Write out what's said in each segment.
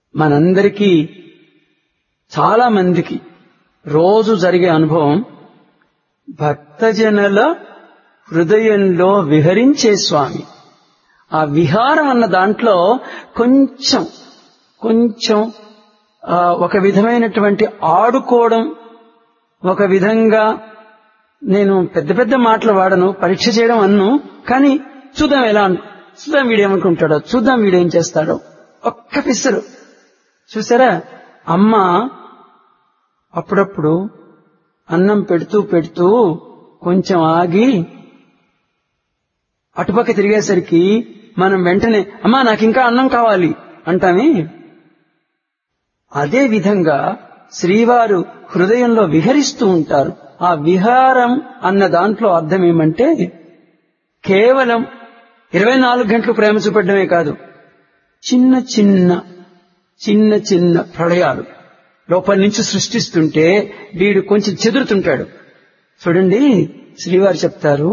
మనందరికీ చాలా మందికి రోజు జరిగే అనుభవం భక్తజనుల హృదయంలో విహరించే స్వామి ఆ విహారం అన్న దాంట్లో కొంచెం కొంచెం ఆ, ఒక విధమైనటువంటి ఆడుకోవడం ఒక విధంగా నేను పెద్ద పెద్ద మాటలు వాడను పరీక్ష చేయడం అన్ను కానీ చూద్దాం ఎలా అను- చూద్దాం వీడేమనుకుంటాడో చూద్దాం వీడేం చేస్తాడో ఒక్క పిసరు చూసారా అమ్మ అప్పుడప్పుడు అన్నం పెడుతూ పెడుతూ కొంచెం ఆగి అటుపక్క తిరిగేసరికి మనం వెంటనే అమ్మా నాకు ఇంకా అన్నం కావాలి అంటామే అదే విధంగా శ్రీవారు హృదయంలో విహరిస్తూ ఉంటారు ఆ విహారం అన్న దాంట్లో అర్థం ఏమంటే కేవలం ఇరవై నాలుగు గంటలు ప్రేమ చూపడమే కాదు చిన్న చిన్న చిన్న చిన్న ప్రళయాలు లోపల నుంచి సృష్టిస్తుంటే వీడు కొంచెం చెదురుతుంటాడు చూడండి శ్రీవారు చెప్తారు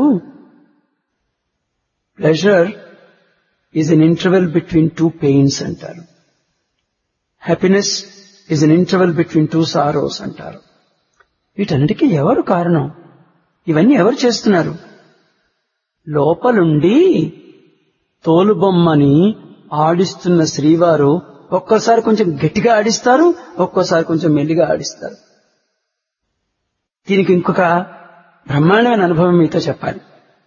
pleasure is an interval between two pains అంటారు happiness is an interval between two sorrows అంటారు వీటన్నిటికీ ఎవరు కారణం ఇవన్నీ ఎవరు చేస్తున్నారు లోపలుండి తోలుబొమ్మని ఆడిస్తున్న శ్రీవారు ఒక్కోసారి కొంచెం గట్టిగా ఆడిస్తారు ఒక్కోసారి కొంచెం మెల్లిగా ఆడిస్తారు దీనికి ఇంకొక బ్రహ్మాండమైన అనుభవం మీతో చెప్పాలి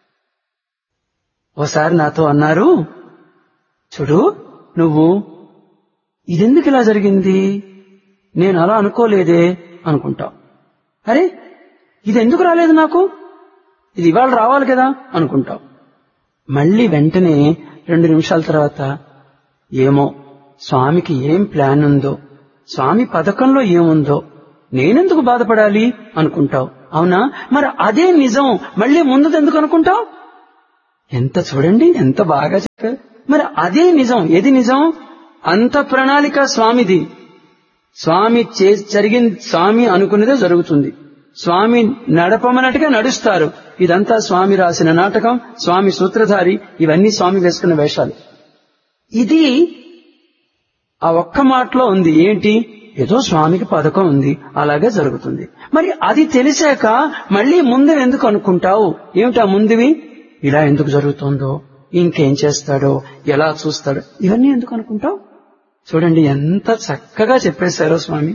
ఓసారి నాతో అన్నారు చూడు నువ్వు ఇదెందుకు ఇలా జరిగింది నేను అలా అనుకోలేదే అనుకుంటావు అరే ఇది ఎందుకు రాలేదు నాకు ఇది ఇవాళ రావాలి కదా అనుకుంటావు మళ్ళీ వెంటనే రెండు నిమిషాల తర్వాత ఏమో స్వామికి ఏం ప్లాన్ ఉందో స్వామి పథకంలో ఏముందో నేనెందుకు బాధపడాలి అనుకుంటావు అవునా మరి అదే నిజం మళ్ళీ ముందు ఎందుకు అనుకుంటావు ఎంత చూడండి ఎంత బాగా చెప్పారు మరి అదే నిజం ఏది నిజం అంత ప్రణాళిక స్వామిది స్వామి చే జరిగింది స్వామి అనుకున్నదే జరుగుతుంది స్వామి నడపమన్నట్టుగా నడుస్తారు ఇదంతా స్వామి రాసిన నాటకం స్వామి సూత్రధారి ఇవన్నీ స్వామి వేసుకున్న వేషాలు ఇది ఆ ఒక్క మాటలో ఉంది ఏంటి ఏదో స్వామికి పథకం ఉంది అలాగే జరుగుతుంది మరి అది తెలిసాక మళ్ళీ ముందు ఎందుకు అనుకుంటావు ఏమిటా ముందువి ఇలా ఎందుకు జరుగుతుందో ఇంకేం చేస్తాడో ఎలా చూస్తాడో ఇవన్నీ ఎందుకు అనుకుంటావు చూడండి ఎంత చక్కగా చెప్పేశారో స్వామి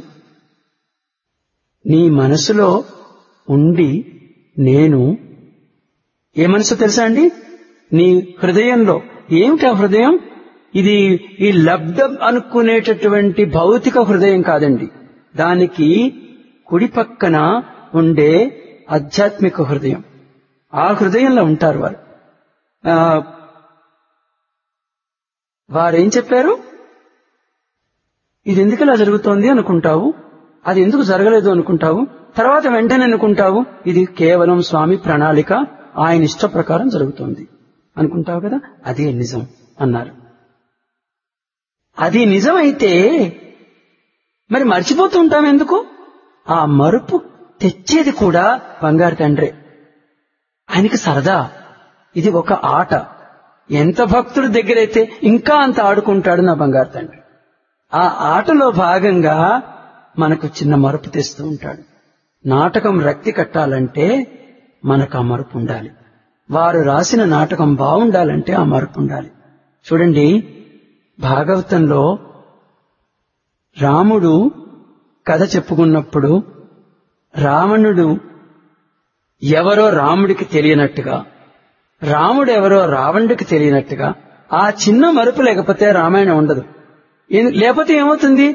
నీ మనసులో ఉండి నేను ఏ మనసు తెలుసా అండి నీ హృదయంలో ఏమిటి ఆ హృదయం ఇది ఈ లబ్ధం అనుకునేటటువంటి భౌతిక హృదయం కాదండి దానికి కుడి పక్కన ఉండే ఆధ్యాత్మిక హృదయం ఆ హృదయంలో ఉంటారు వారు ఆ, వారేం చెప్పారు ఇది ఎందుకు ఇలా జరుగుతోంది అనుకుంటావు అది ఎందుకు జరగలేదు అనుకుంటావు తర్వాత వెంటనే అనుకుంటావు ఇది కేవలం స్వామి ప్రణాళిక ఆయన ఇష్ట ప్రకారం జరుగుతోంది అనుకుంటావు కదా అదే నిజం అన్నారు అది నిజమైతే మరి మర్చిపోతూ ఉంటాం ఎందుకు ఆ మరుపు తెచ్చేది కూడా బంగారు తండ్రే ఆయనకి సరదా ఇది ఒక ఆట ఎంత భక్తుడి దగ్గరైతే ఇంకా అంత ఆడుకుంటాడు నా బంగారు తండ్రి ఆ ఆటలో భాగంగా మనకు చిన్న మరుపు తెస్తూ ఉంటాడు నాటకం రక్తి కట్టాలంటే మనకు ఆ మరుపు ఉండాలి వారు రాసిన నాటకం బాగుండాలంటే ఆ మరుపు ఉండాలి చూడండి భాగవతంలో రాముడు కథ చెప్పుకున్నప్పుడు రావణుడు ఎవరో రాముడికి తెలియనట్టుగా రాముడు ఎవరో రావణుడికి తెలియనట్టుగా ఆ చిన్న మరుపు లేకపోతే రామాయణం ఉండదు ఏ- లేకపోతే ఏమవుతుంది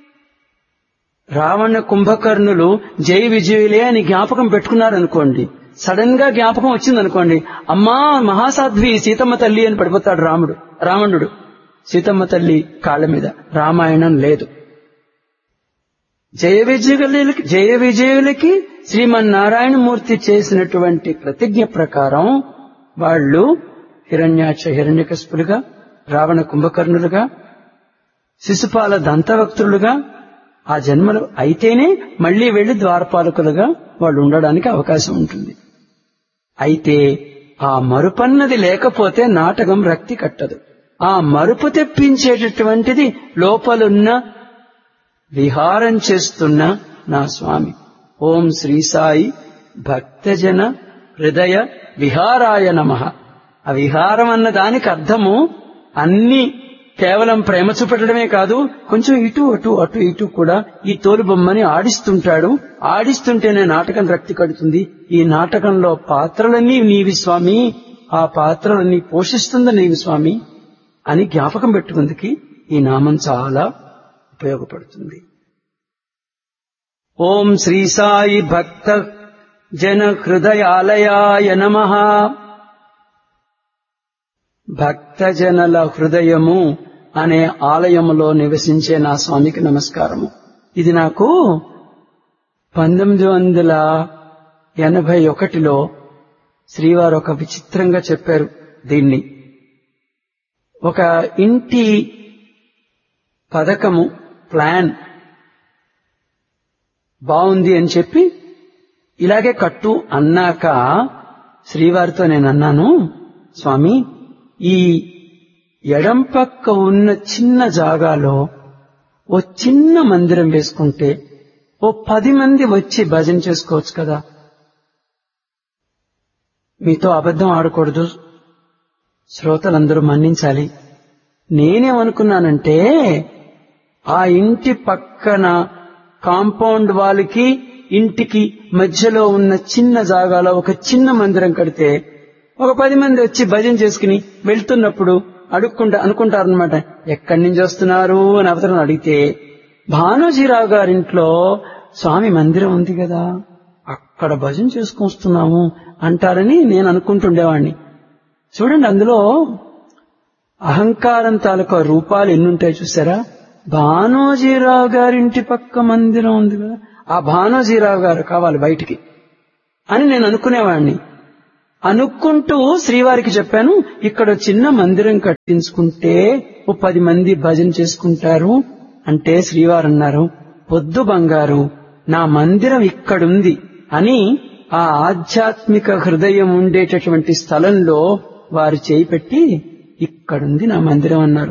రావణ కుంభకర్ణులు జై విజయులే అని జ్ఞాపకం పెట్టుకున్నారనుకోండి సడన్ గా జ్ఞాపకం వచ్చిందనుకోండి అమ్మా మహాసాధ్వి సీతమ్మ తల్లి అని పడిపోతాడు రాముడు రావణుడు సీతమ్మ తల్లి కాళ్ళ మీద రామాయణం లేదు జయ విజయులకి జయ విజయులకి శ్రీమన్నారాయణమూర్తి చేసినటువంటి ప్రతిజ్ఞ ప్రకారం వాళ్ళు హిరణ్యాక్ష హిరణ్యకస్పులుగా రావణ కుంభకర్ణులుగా శిశుపాల దంతవక్తులుగా ఆ జన్మలు అయితేనే మళ్లీ వెళ్లి ద్వారపాలకులుగా వాళ్ళు ఉండడానికి అవకాశం ఉంటుంది అయితే ఆ మరుపన్నది లేకపోతే నాటకం రక్తి కట్టదు ఆ మరుపు తెప్పించేటటువంటిది లోపలున్న విహారం చేస్తున్న నా స్వామి ఓం శ్రీ సాయి భక్తజన హృదయ విహారాయ నమ ఆ విహారం అన్న దానికి అర్థము అన్ని కేవలం ప్రేమ చూపెట్టడమే కాదు కొంచెం ఇటు అటు అటు ఇటు కూడా ఈ తోలు బొమ్మని ఆడిస్తుంటాడు ఆడిస్తుంటేనే నాటకం రక్తి కడుతుంది ఈ నాటకంలో పాత్రలన్నీ నీవి స్వామి ఆ పాత్రలన్నీ పోషిస్తుంది నీవి స్వామి అని జ్ఞాపకం పెట్టుకుందికి ఈ నామం చాలా ఉపయోగపడుతుంది ఓం శ్రీ సాయి భక్త జన హృదయాలయాయ నమ భక్తజనుల హృదయము అనే ఆలయములో నివసించే నా స్వామికి నమస్కారము ఇది నాకు పంతొమ్మిది వందల ఎనభై ఒకటిలో శ్రీవారు ఒక విచిత్రంగా చెప్పారు దీన్ని ఒక ఇంటి పథకము ప్లాన్ బాగుంది అని చెప్పి ఇలాగే కట్టు అన్నాక శ్రీవారితో నేను అన్నాను స్వామి ఈ ఎడం పక్క ఉన్న చిన్న జాగాలో ఓ చిన్న మందిరం వేసుకుంటే ఓ పది మంది వచ్చి భజన చేసుకోవచ్చు కదా మీతో అబద్ధం ఆడకూడదు శ్రోతలందరూ మన్నించాలి నేనేమనుకున్నానంటే ఆ ఇంటి పక్కన కాంపౌండ్ వాళ్ళకి ఇంటికి మధ్యలో ఉన్న చిన్న జాగాలో ఒక చిన్న మందిరం కడితే ఒక పది మంది వచ్చి భజన చేసుకుని వెళ్తున్నప్పుడు అడుక్కుంటా అనుకుంటారనమాట ఎక్కడి నుంచి వస్తున్నారు అని అవతరం అడిగితే భానోజీరావు గారింట్లో స్వామి మందిరం ఉంది కదా అక్కడ భజన చేసుకొస్తున్నాము అంటారని నేను అనుకుంటుండేవాణ్ణి చూడండి అందులో అహంకారం తాలూకా రూపాలు ఎన్నుంటాయి చూసారా భానోజీరావు గారింటి పక్క మందిరం ఉంది కదా ఆ భానోజీరావు గారు కావాలి బయటికి అని నేను అనుకునేవాడిని అనుకుంటూ శ్రీవారికి చెప్పాను ఇక్కడ చిన్న మందిరం కట్టించుకుంటే ఓ పది మంది భజన చేసుకుంటారు అంటే శ్రీవారు అన్నారు పొద్దు బంగారు నా మందిరం ఇక్కడుంది అని ఆ ఆధ్యాత్మిక హృదయం ఉండేటటువంటి స్థలంలో వారు చేయి పెట్టి ఇక్కడుంది నా మందిరం అన్నారు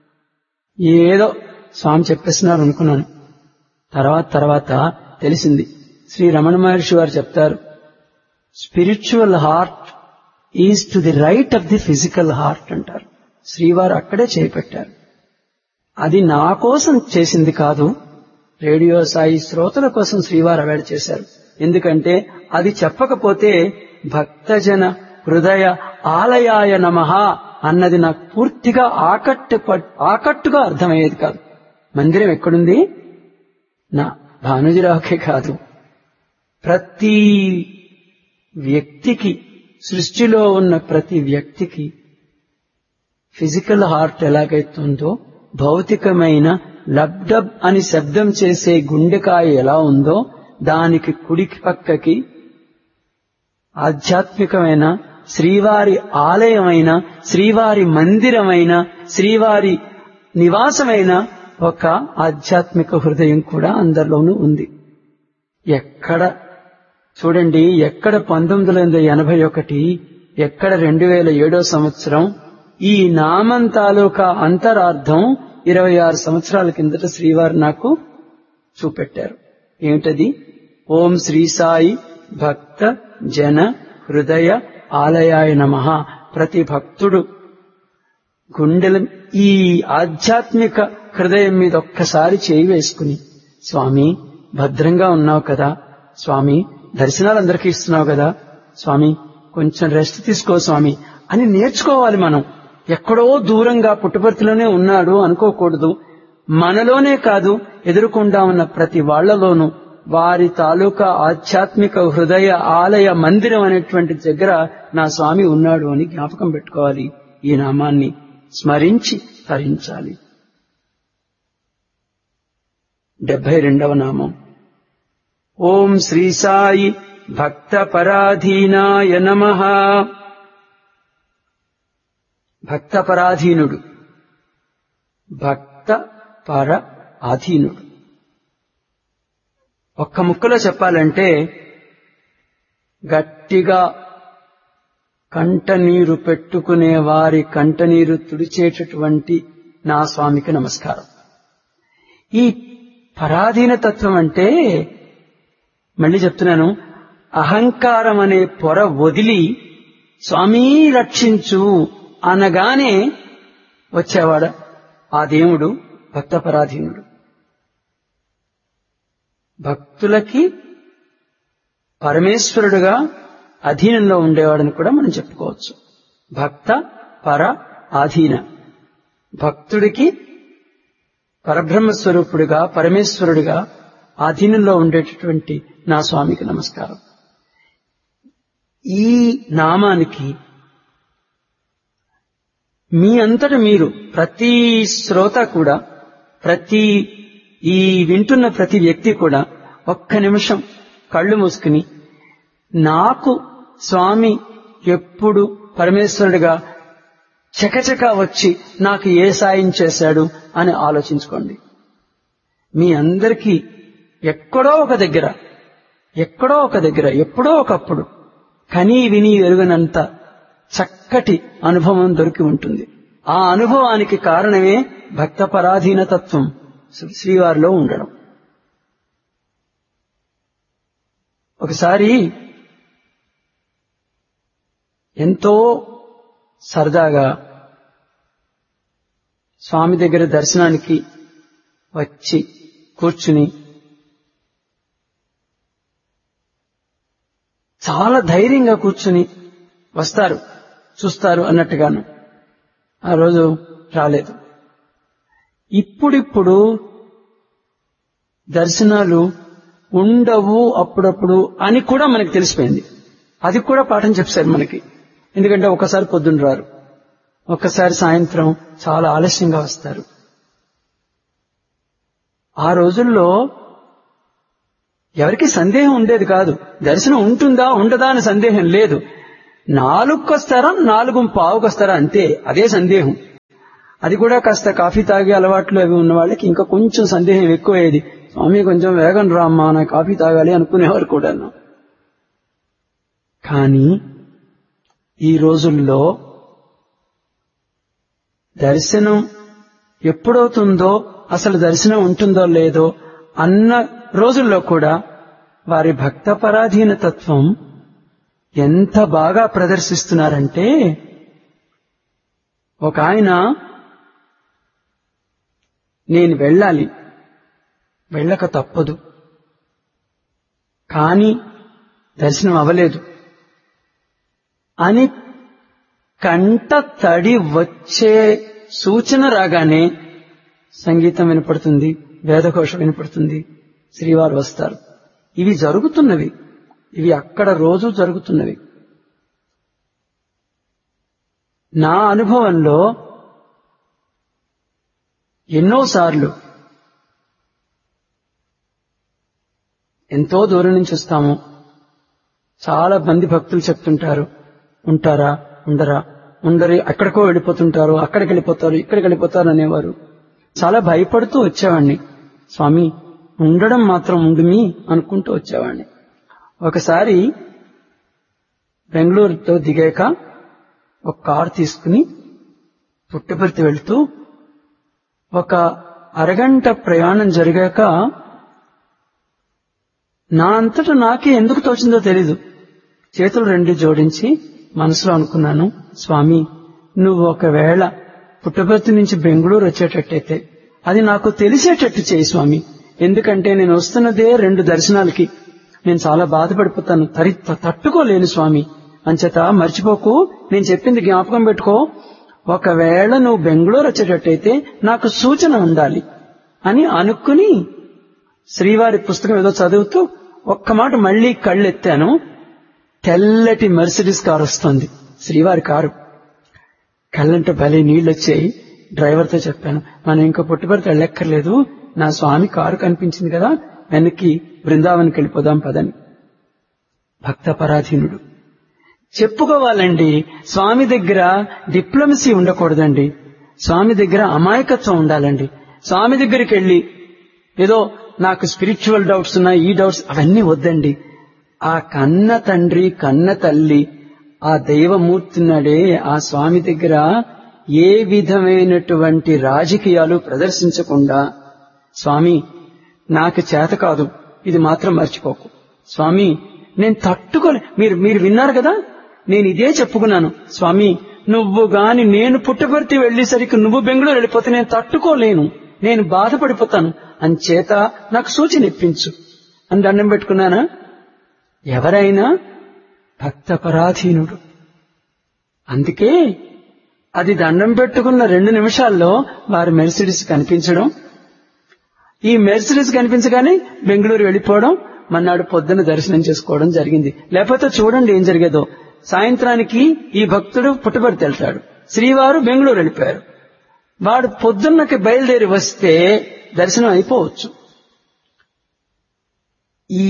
ఏదో స్వామి చెప్పేస్తున్నారు అనుకున్నాను తర్వాత తర్వాత తెలిసింది శ్రీ రమణ మహర్షి వారు చెప్తారు spiritual heart is to the right of the physical heart అంటారు శ్రీవారు అక్కడే చేపెట్టారు అది నా కోసం చేసింది కాదు రేడియో సాయి శ్రోతల కోసం శ్రీవారు అవేడ చేశారు ఎందుకంటే అది చెప్పకపోతే భక్తజన హృదయ ఆలయాయ నమః అన్నది నాకు పూర్తిగా ఆకట్టు ఆకట్టుగా అర్థమయ్యేది కాదు మందిరం ఎక్కడుంది నా భానుజీరావుకే కాదు ప్రతి వ్యక్తికి సృష్టిలో ఉన్న ప్రతి వ్యక్తికి ఫిజికల్ హార్ట్ ఎలాగైతుందో భౌతికమైన లబ్డబ్ అని శబ్దం చేసే గుండెకాయ ఎలా ఉందో దానికి కుడికి పక్కకి ఆధ్యాత్మికమైన శ్రీవారి ఆలయమైన శ్రీవారి మందిరమైన శ్రీవారి నివాసమైన ఒక ఆధ్యాత్మిక హృదయం కూడా అందరిలోనూ ఉంది ఎక్కడ చూడండి ఎక్కడ పంతొమ్మిది వందల ఎనభై ఒకటి ఎక్కడ రెండు వేల ఏడో సంవత్సరం ఈ నామం తాలూకా అంతరార్థం ఇరవై ఆరు సంవత్సరాల కిందట శ్రీవారు నాకు చూపెట్టారు ఏమిటది ఓం శ్రీ సాయి భక్త జన హృదయ ఆలయాయ నమ ప్రతి భక్తుడు గుండెల ఈ ఆధ్యాత్మిక హృదయం మీద ఒక్కసారి చేయి వేసుకుని స్వామి భద్రంగా ఉన్నావు కదా స్వామి దర్శనాలు అందరికీ ఇస్తున్నావు కదా స్వామి కొంచెం రెస్ట్ తీసుకో స్వామి అని నేర్చుకోవాలి మనం ఎక్కడో దూరంగా పుట్టుపర్తిలోనే ఉన్నాడు అనుకోకూడదు మనలోనే కాదు ఎదురుకుండా ఉన్న ప్రతి వాళ్లలోనూ వారి తాలూకా ఆధ్యాత్మిక హృదయ ఆలయ మందిరం అనేటువంటి దగ్గర నా స్వామి ఉన్నాడు అని జ్ఞాపకం పెట్టుకోవాలి ఈ నామాన్ని స్మరించి తరించాలి డెబ్బై రెండవ నామం ఓం శ్రీ సాయి భక్త పరాధీనాయ నమ భక్త పరాధీనుడు భక్త పర ఆధీనుడు ఒక్క ముక్కలో చెప్పాలంటే గట్టిగా కంటనీరు పెట్టుకునే వారి కంటనీరు తుడిచేటటువంటి నా స్వామికి నమస్కారం ఈ పరాధీన తత్వం అంటే మళ్ళీ చెప్తున్నాను అహంకారం అనే పొర వదిలి స్వామీ రక్షించు అనగానే వచ్చేవాడు ఆ దేవుడు భక్త పరాధీనుడు భక్తులకి పరమేశ్వరుడుగా అధీనంలో ఉండేవాడని కూడా మనం చెప్పుకోవచ్చు భక్త పర ఆధీన భక్తుడికి పరబ్రహ్మ స్వరూపుడిగా పరమేశ్వరుడిగా ఆధీనంలో ఉండేటటువంటి నా స్వామికి నమస్కారం ఈ నామానికి మీ అంతట మీరు ప్రతి శ్రోత కూడా ప్రతి ఈ వింటున్న ప్రతి వ్యక్తి కూడా ఒక్క నిమిషం కళ్ళు మూసుకుని నాకు స్వామి ఎప్పుడు పరమేశ్వరుడిగా చకచక వచ్చి నాకు ఏ సాయం చేశాడు అని ఆలోచించుకోండి మీ అందరికీ ఎక్కడో ఒక దగ్గర ఎక్కడో ఒక దగ్గర ఎప్పుడో ఒకప్పుడు కనీ విని ఎరుగనంత చక్కటి అనుభవం దొరికి ఉంటుంది ఆ అనుభవానికి కారణమే భక్త పరాధీన తత్వం శ్రీవారిలో ఉండడం ఒకసారి ఎంతో సరదాగా స్వామి దగ్గర దర్శనానికి వచ్చి కూర్చుని చాలా ధైర్యంగా కూర్చుని వస్తారు చూస్తారు అన్నట్టుగాను ఆ రోజు రాలేదు ఇప్పుడిప్పుడు దర్శనాలు ఉండవు అప్పుడప్పుడు అని కూడా మనకి తెలిసిపోయింది అది కూడా పాఠం చెప్పారు మనకి ఎందుకంటే ఒకసారి పొద్దున్న రారు ఒక్కసారి సాయంత్రం చాలా ఆలస్యంగా వస్తారు ఆ రోజుల్లో ఎవరికి సందేహం ఉండేది కాదు దర్శనం ఉంటుందా ఉండదా అని సందేహం లేదు నాలుగుకొస్తారా నాలుగు పావుకొస్తారా అంతే అదే సందేహం అది కూడా కాస్త కాఫీ తాగే అలవాట్లు అవి ఉన్న వాళ్ళకి ఇంకా కొంచెం సందేహం ఎక్కువయ్యేది స్వామి కొంచెం వేగం రామ్మా నా కాఫీ తాగాలి అనుకునేవారు కూడా కానీ ఈ రోజుల్లో దర్శనం ఎప్పుడవుతుందో అసలు దర్శనం ఉంటుందో లేదో అన్న రోజుల్లో కూడా వారి భక్త పరాధీన తత్వం ఎంత బాగా ప్రదర్శిస్తున్నారంటే ఒక ఆయన నేను వెళ్ళాలి వెళ్ళక తప్పదు కానీ దర్శనం అవ్వలేదు అని కంట తడి వచ్చే సూచన రాగానే సంగీతం వినపడుతుంది వేదఘోష వినపడుతుంది శ్రీవారు వస్తారు ఇవి జరుగుతున్నవి ఇవి అక్కడ రోజు జరుగుతున్నవి నా అనుభవంలో ఎన్నోసార్లు ఎంతో దూరం నుంచి వస్తాము చాలా మంది భక్తులు చెప్తుంటారు ఉంటారా ఉండరా ఉండరి అక్కడికో వెళ్ళిపోతుంటారు అక్కడికి వెళ్ళిపోతారు ఇక్కడికి వెళ్ళిపోతారు అనేవారు చాలా భయపడుతూ వచ్చేవాడిని స్వామి ఉండడం మాత్రం ఉండుమి అనుకుంటూ వచ్చేవాడిని ఒకసారి బెంగళూరుతో దిగాక ఒక కారు తీసుకుని పుట్టపర్తి వెళ్తూ ఒక అరగంట ప్రయాణం జరిగాక నా అంతటా నాకే ఎందుకు తోచిందో తెలీదు చేతులు రెండు జోడించి మనసులో అనుకున్నాను స్వామి నువ్వు ఒకవేళ పుట్టపర్తి నుంచి బెంగళూరు వచ్చేటట్టయితే అది నాకు తెలిసేటట్టు చేయి స్వామి ఎందుకంటే నేను వస్తున్నదే రెండు దర్శనాలకి నేను చాలా బాధపడిపోతాను తరి తట్టుకోలేను స్వామి అంచేత మర్చిపోకు నేను చెప్పింది జ్ఞాపకం పెట్టుకో ఒకవేళ నువ్వు బెంగళూరు వచ్చేటట్టయితే నాకు సూచన ఉండాలి అని అనుకుని శ్రీవారి పుస్తకం ఏదో చదువుతూ ఒక్క మాట మళ్లీ కళ్ళెత్తాను తెల్లటి మెర్సిడీస్ కారు వస్తుంది శ్రీవారి కారు కళ్ళంటే భలే నీళ్ళు వచ్చాయి డ్రైవర్తో చెప్పాను మనం ఇంకా పుట్టుబడితే వెళ్ళక్కర్లేదు నా స్వామి కారు కనిపించింది కదా వెనక్కి బృందావనికి వెళ్ళిపోదాం పదని భక్త పరాధీనుడు చెప్పుకోవాలండి స్వామి దగ్గర డిప్లొమసీ ఉండకూడదండి స్వామి దగ్గర అమాయకత్వం ఉండాలండి స్వామి దగ్గరికి వెళ్ళి ఏదో నాకు స్పిరిచువల్ డౌట్స్ ఉన్నాయి ఈ డౌట్స్ అవన్నీ వద్దండి ఆ కన్న తండ్రి కన్న తల్లి ఆ దైవమూర్తిన్నాడే ఆ స్వామి దగ్గర ఏ విధమైనటువంటి రాజకీయాలు ప్రదర్శించకుండా స్వామి నాకు చేత కాదు ఇది మాత్రం మర్చిపోకు స్వామి నేను తట్టుకోలే మీరు మీరు విన్నారు కదా నేను ఇదే చెప్పుకున్నాను స్వామి నువ్వు గాని నేను పుట్టపర్తి వెళ్లేసరికి నువ్వు బెంగళూరు వెళ్ళిపోతే నేను తట్టుకోలేను నేను బాధపడిపోతాను అంచేత నాకు సూచన ఇప్పించు అని దండం పెట్టుకున్నానా ఎవరైనా భక్త పరాధీనుడు అందుకే అది దండం పెట్టుకున్న రెండు నిమిషాల్లో వారి మెర్సిడీస్ కనిపించడం ఈ మెర్సిడీస్ కనిపించగానే బెంగళూరు వెళ్ళిపోవడం మన్నాడు పొద్దున దర్శనం చేసుకోవడం జరిగింది లేకపోతే చూడండి ఏం జరిగేదో సాయంత్రానికి ఈ భక్తుడు పుట్టబడితే వెళ్తాడు శ్రీవారు బెంగళూరు వెళ్ళిపోయారు వాడు పొద్దున్నకి బయలుదేరి వస్తే దర్శనం అయిపోవచ్చు ఈ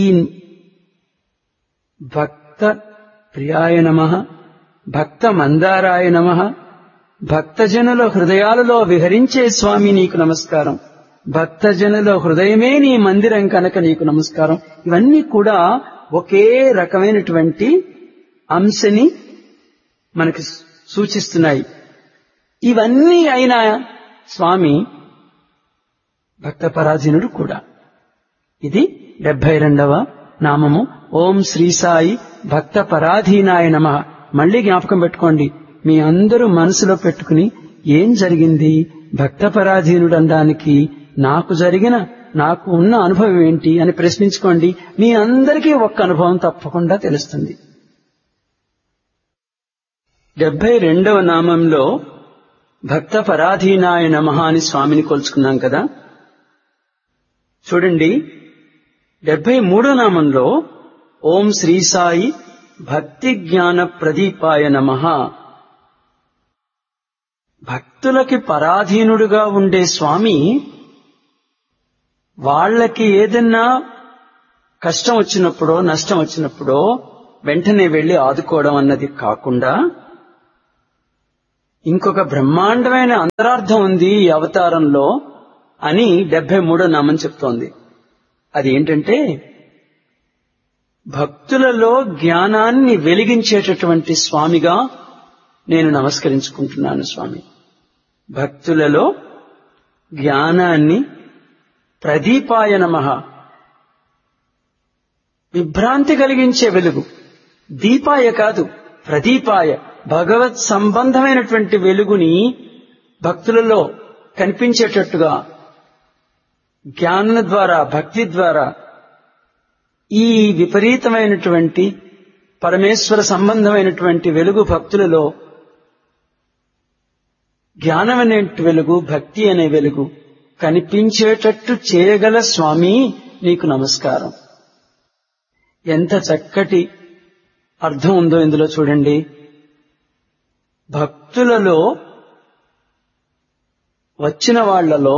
భక్త ప్రియాయ నమ భక్త మందారాయ నమ భక్తజనుల హృదయాలలో విహరించే స్వామి నీకు నమస్కారం భక్తజనుల హృదయమే నీ మందిరం కనుక నీకు నమస్కారం ఇవన్నీ కూడా ఒకే రకమైనటువంటి అంశని మనకి సూచిస్తున్నాయి ఇవన్నీ అయిన స్వామి భక్త పరాధీనుడు కూడా ఇది డెబ్బై రెండవ నామము ఓం శ్రీ సాయి భక్త పరాధీనాయ నమ మళ్ళీ జ్ఞాపకం పెట్టుకోండి మీ అందరూ మనసులో పెట్టుకుని ఏం జరిగింది భక్త పరాధీనుడు అనడానికి నాకు జరిగిన నాకు ఉన్న అనుభవం ఏంటి అని ప్రశ్నించుకోండి మీ అందరికీ ఒక్క అనుభవం తప్పకుండా తెలుస్తుంది డెబ్బై రెండవ నామంలో భక్త పరాధీనాయ నమ అని స్వామిని కొలుచుకున్నాం కదా చూడండి డెబ్బై మూడో నామంలో ఓం శ్రీ సాయి భక్తి జ్ఞాన ప్రదీపాయ నమ భక్తులకి పరాధీనుడుగా ఉండే స్వామి వాళ్ళకి ఏదన్నా కష్టం వచ్చినప్పుడో నష్టం వచ్చినప్పుడో వెంటనే వెళ్లి ఆదుకోవడం అన్నది కాకుండా ఇంకొక బ్రహ్మాండమైన అంతరార్థం ఉంది ఈ అవతారంలో అని డెబ్బై మూడో నామం చెప్తోంది అది ఏంటంటే భక్తులలో జ్ఞానాన్ని వెలిగించేటటువంటి స్వామిగా నేను నమస్కరించుకుంటున్నాను స్వామి భక్తులలో జ్ఞానాన్ని ప్రదీపాయ నమ విభ్రాంతి కలిగించే వెలుగు దీపాయ కాదు ప్రదీపాయ భగవత్ సంబంధమైనటువంటి వెలుగుని భక్తులలో కనిపించేటట్టుగా జ్ఞానం ద్వారా భక్తి ద్వారా ఈ విపరీతమైనటువంటి పరమేశ్వర సంబంధమైనటువంటి వెలుగు భక్తులలో జ్ఞానం అనే వెలుగు భక్తి అనే వెలుగు కనిపించేటట్టు చేయగల స్వామి నీకు నమస్కారం ఎంత చక్కటి అర్థం ఉందో ఇందులో చూడండి భక్తులలో వచ్చిన వాళ్లలో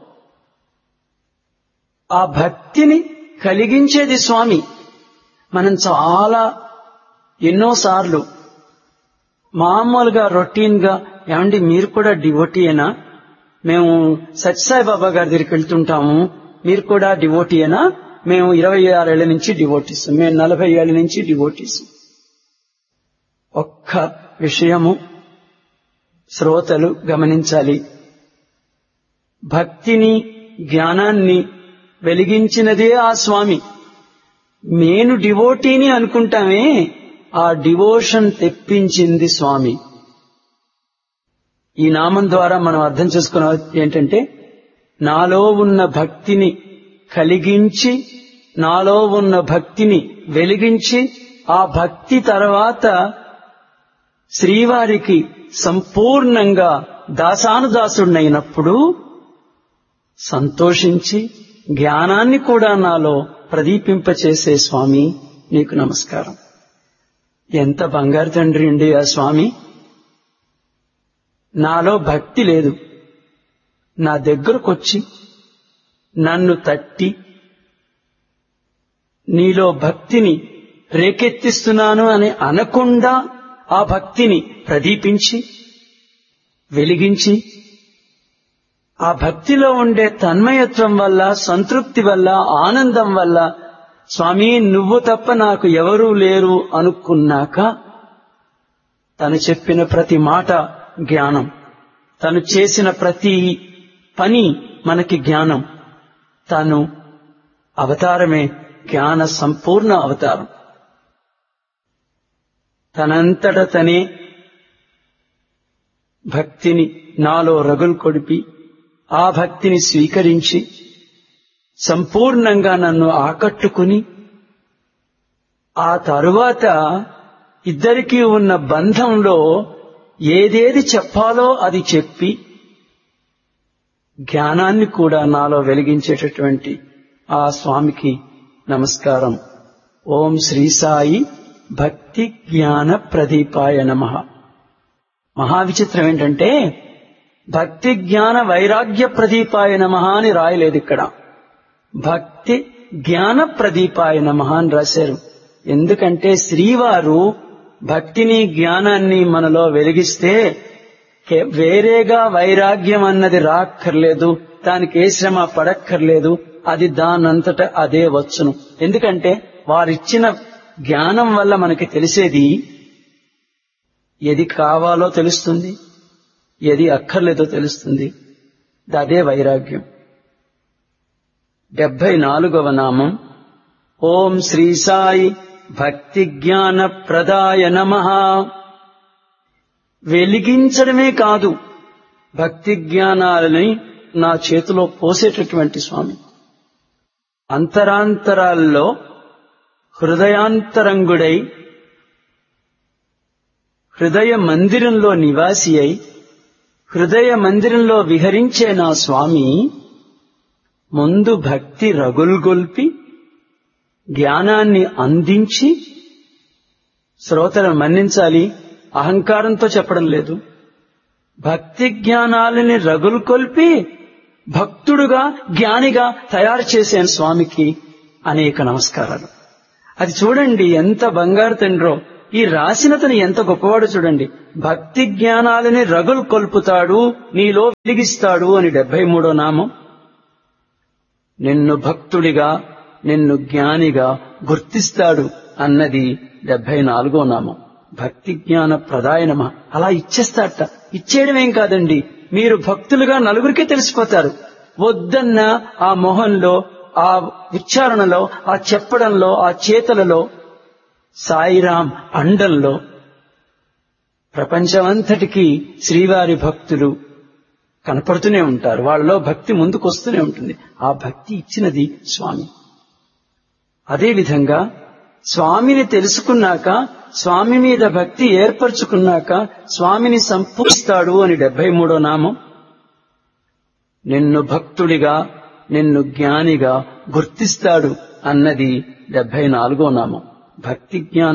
ఆ భక్తిని కలిగించేది స్వామి మనం చాలా ఎన్నోసార్లు మామూలుగా రొటీన్ గా ఏమండి మీరు కూడా డివోటీయేనా మేము సత్యసాయి బాబా గారి దగ్గరికి వెళ్తుంటాము మీరు కూడా డివోటీయేనా మేము ఇరవై ఆరేళ్ల నుంచి డివోటీస్ మేము నలభై ఏళ్ల నుంచి డివోటీస్ ఒక్క విషయము శ్రోతలు గమనించాలి భక్తిని జ్ఞానాన్ని వెలిగించినదే ఆ స్వామి నేను డివోటీని అనుకుంటామే ఆ డివోషన్ తెప్పించింది స్వామి ఈ నామం ద్వారా మనం అర్థం చేసుకున్న ఏంటంటే నాలో ఉన్న భక్తిని కలిగించి నాలో ఉన్న భక్తిని వెలిగించి ఆ భక్తి తర్వాత శ్రీవారికి సంపూర్ణంగా దాసానుదాసుడినైనప్పుడు సంతోషించి జ్ఞానాన్ని కూడా నాలో ప్రదీపింపచేసే స్వామి నీకు నమస్కారం ఎంత బంగారు తండ్రి అండి ఆ స్వామి నాలో భక్తి లేదు నా దగ్గరకొచ్చి నన్ను తట్టి నీలో భక్తిని రేకెత్తిస్తున్నాను అని అనకుండా ఆ భక్తిని ప్రదీపించి వెలిగించి ఆ భక్తిలో ఉండే తన్మయత్వం వల్ల సంతృప్తి వల్ల ఆనందం వల్ల స్వామి నువ్వు తప్ప నాకు ఎవరూ లేరు అనుకున్నాక తను చెప్పిన ప్రతి మాట జ్ఞానం తను చేసిన ప్రతి పని మనకి జ్ఞానం తను అవతారమే జ్ఞాన సంపూర్ణ అవతారం తనంతట తనే భక్తిని నాలో రగులు కొడిపి ఆ భక్తిని స్వీకరించి సంపూర్ణంగా నన్ను ఆకట్టుకుని ఆ తరువాత ఇద్దరికీ ఉన్న బంధంలో ఏదేది చెప్పాలో అది చెప్పి జ్ఞానాన్ని కూడా నాలో వెలిగించేటటువంటి ఆ స్వామికి నమస్కారం ఓం శ్రీ సాయి భక్తి జ్ఞాన ప్రదీపాయ నమ మహావిచిత్రం ఏంటంటే భక్తి జ్ఞాన వైరాగ్య ప్రదీపాయ నమ అని రాయలేదు ఇక్కడ భక్తి జ్ఞాన ప్రదీపాయ నమ అని రాశారు ఎందుకంటే శ్రీవారు భక్తిని జ్ఞానాన్ని మనలో వెలిగిస్తే కే- వేరేగా వైరాగ్యం అన్నది రాక్కర్లేదు దానికి ఏ శ్రమ పడక్కర్లేదు అది దానంతట అదే వచ్చును ఎందుకంటే వారిచ్చిన జ్ఞానం వల్ల మనకి తెలిసేది ఏది కావాలో తెలుస్తుంది ఏది అక్కర్లేదో తెలుస్తుంది అదే వైరాగ్యం డెబ్బై నాలుగవ నామం ఓం శ్రీ సాయి భక్తి జ్ఞాన ప్రదాయ నమ వెలిగించడమే కాదు భక్తి జ్ఞానాలని నా చేతిలో పోసేటటువంటి స్వామి అంతరాంతరాల్లో హృదయాంతరంగుడై హృదయ మందిరంలో నివాసి అయి హృదయ మందిరంలో విహరించే నా స్వామి ముందు భక్తి రగుల్గొల్పి జ్ఞానాన్ని అందించి శ్రోతలను మన్నించాలి అహంకారంతో చెప్పడం లేదు భక్తి జ్ఞానాలని రగులుకొల్పి భక్తుడుగా జ్ఞానిగా తయారు చేశాను స్వామికి అనేక నమస్కారాలు అది చూడండి ఎంత బంగారు తండ్రో ఈ రాసినతను ఎంత గొప్పవాడు చూడండి భక్తి జ్ఞానాలని రగులు కొల్పుతాడు నీలో వెలిగిస్తాడు అని డెబ్బై మూడో నామం నిన్ను భక్తుడిగా నిన్ను జ్ఞానిగా గుర్తిస్తాడు అన్నది డెబ్బై నాలుగో నామం భక్తి జ్ఞాన ప్రదాయనమ అలా ఇచ్చేస్తాట ఇచ్చేయడమేం కాదండి మీరు భక్తులుగా నలుగురికి తెలిసిపోతారు వద్దన్న ఆ మొహంలో ఆ ఉచ్చారణలో ఆ చెప్పడంలో ఆ చేతలలో సాయిరాం అండంలో ప్రపంచమంతటికీ శ్రీవారి భక్తులు కనపడుతూనే ఉంటారు వాళ్ళలో భక్తి ముందుకు వస్తూనే ఉంటుంది ఆ భక్తి ఇచ్చినది స్వామి అదేవిధంగా స్వామిని తెలుసుకున్నాక స్వామి మీద భక్తి ఏర్పరచుకున్నాక స్వామిని సంపూస్తాడు అని డెబ్బై మూడో నామం నిన్ను భక్తుడిగా నిన్ను జ్ఞానిగా గుర్తిస్తాడు అన్నది డెబ్బై నాలుగో నామం భక్తి జ్ఞాన